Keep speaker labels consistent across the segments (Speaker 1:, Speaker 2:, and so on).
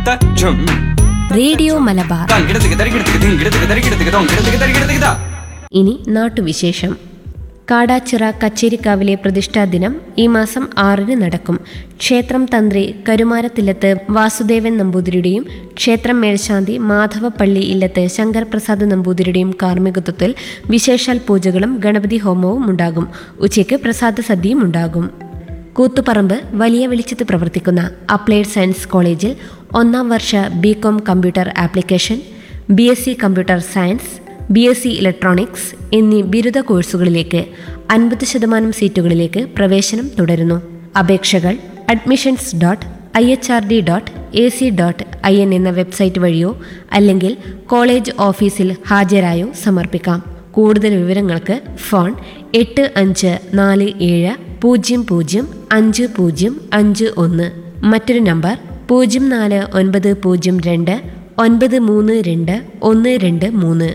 Speaker 1: തച്ചും
Speaker 2: radio Malabar
Speaker 1: തങ്കിടത്തിക്ക് തരികിടത്തിക്ക് തിങ്കിടത്തിക്ക് തരികിടത്തിക്ക് തൊങ്കിടത്തിക്ക് തരികിടത്തിക്ക് താ
Speaker 2: ഇനി നാട്ടുവിശേഷം കാടാച്ചിറ കച്ചേരിക്കാവിലെ പ്രതിഷ്ഠാ ദിനം ഈ മാസം ആറിന് നടക്കും ക്ഷേത്രം തന്ത്രി കരുമാരത്തില്ലത്ത് വാസുദേവൻ നമ്പൂതിരിയുടെയും ക്ഷേത്രം മേൽശാന്തി മാധവപ്പള്ളി ഇല്ലത്ത് ശങ്കർപ്രസാദ് നമ്പൂതിരിയുടെയും കാർമ്മികത്വത്തിൽ വിശേഷാൽ പൂജകളും ഗണപതി ഹോമവും ഉണ്ടാകും ഉച്ചയ്ക്ക് പ്രസാദ സദ്യയും ഉണ്ടാകും കൂത്തുപറമ്പ് വലിയ വെളിച്ചത്ത് പ്രവർത്തിക്കുന്ന അപ്ലൈഡ് സയൻസ് കോളേജിൽ ഒന്നാം വർഷ B com computer application B S C computer science B S C electronics എന്നീ ബിരുദ കോഴ്സുകളിലേക്ക് അൻപത് ശതമാനം സീറ്റുകളിലേക്ക് പ്രവേശനം തുടരുന്നു അപേക്ഷകൾ admissions dot I H R D dot A C dot I N എന്ന വെബ്സൈറ്റ് വഴിയോ അല്ലെങ്കിൽ കോളേജ് ഓഫീസിൽ ഹാജരായോ സമർപ്പിക്കാം കൂടുതൽ വിവരങ്ങൾക്ക് ഫോൺ എട്ട് അഞ്ച് നാല് ഏഴ് പൂജ്യം പൂജ്യം അഞ്ച് പൂജ്യം അഞ്ച് ഒന്ന് മറ്റൊരു നമ്പർ പൂജ്യം നാല് ഒൻപത് പൂജ്യം രണ്ട് ഒൻപത് മൂന്ന് രണ്ട് ഒന്ന് രണ്ട് മൂന്ന്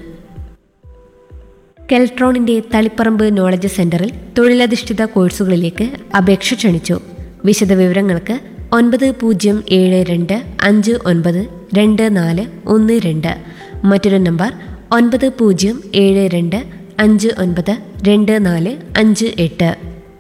Speaker 2: കെൽട്രോണിന്റെ തളിപ്പറമ്പ് നോളജ് സെന്ററിൽ തൊഴിലധിഷ്ഠിത കോഴ്സുകളിലേക്ക് അപേക്ഷ ക്ഷണിച്ചു വിശദവിവരങ്ങൾക്ക് ഒൻപത് പൂജ്യം ഏഴ് രണ്ട് അഞ്ച് ഒൻപത് രണ്ട് നാല് ഒന്ന് രണ്ട് മറ്റൊരു നമ്പർ ഒൻപത് പൂജ്യം ഏഴ് രണ്ട് അഞ്ച് ഒൻപത് രണ്ട് നാല് അഞ്ച് എട്ട്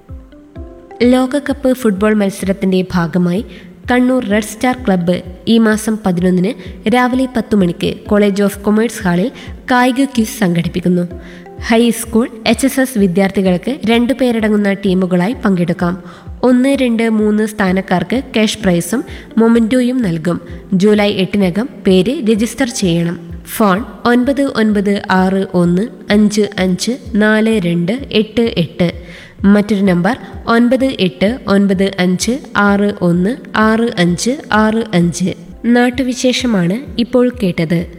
Speaker 2: ലോകകപ്പ് ഫുട്ബോൾ മത്സരത്തിന്റെ ഭാഗമായി കണ്ണൂർ റെഡ് സ്റ്റാർ ക്ലബ്ബ് ഈ മാസം പതിനൊന്നിന് രാവിലെ പത്തു മണിക്ക് കോളേജ് ഓഫ് കൊമേഴ്സ് ഹാളിൽ കായിക ക്യൂസ് സംഘടിപ്പിക്കുന്നു ഹൈസ്കൂൾ എച്ച് എസ് എസ് വിദ്യാർത്ഥികൾക്ക് രണ്ടു പേരടങ്ങുന്ന ടീമുകളായി പങ്കെടുക്കാം ഒന്ന് രണ്ട് മൂന്ന് സ്ഥാനക്കാർക്ക് ക്യാഷ് പ്രൈസും മൊമെന്റോയും നൽകും ജൂലൈ എട്ടിനകം പേര് രജിസ്റ്റർ ചെയ്യണം ഫോൺ ഒൻപത് ഒൻപത് ആറ് ഒന്ന് അഞ്ച് അഞ്ച് നാല് രണ്ട് എട്ട് എട്ട് മറ്റൊരു നമ്പർ ഒൻപത് എട്ട് ഒൻപത് അഞ്ച് ആറ് ഒന്ന് ആറ് അഞ്ച് ആറ് അഞ്ച് നാട്ടുവിശേഷമാണ് ഇപ്പോൾ കേട്ടത്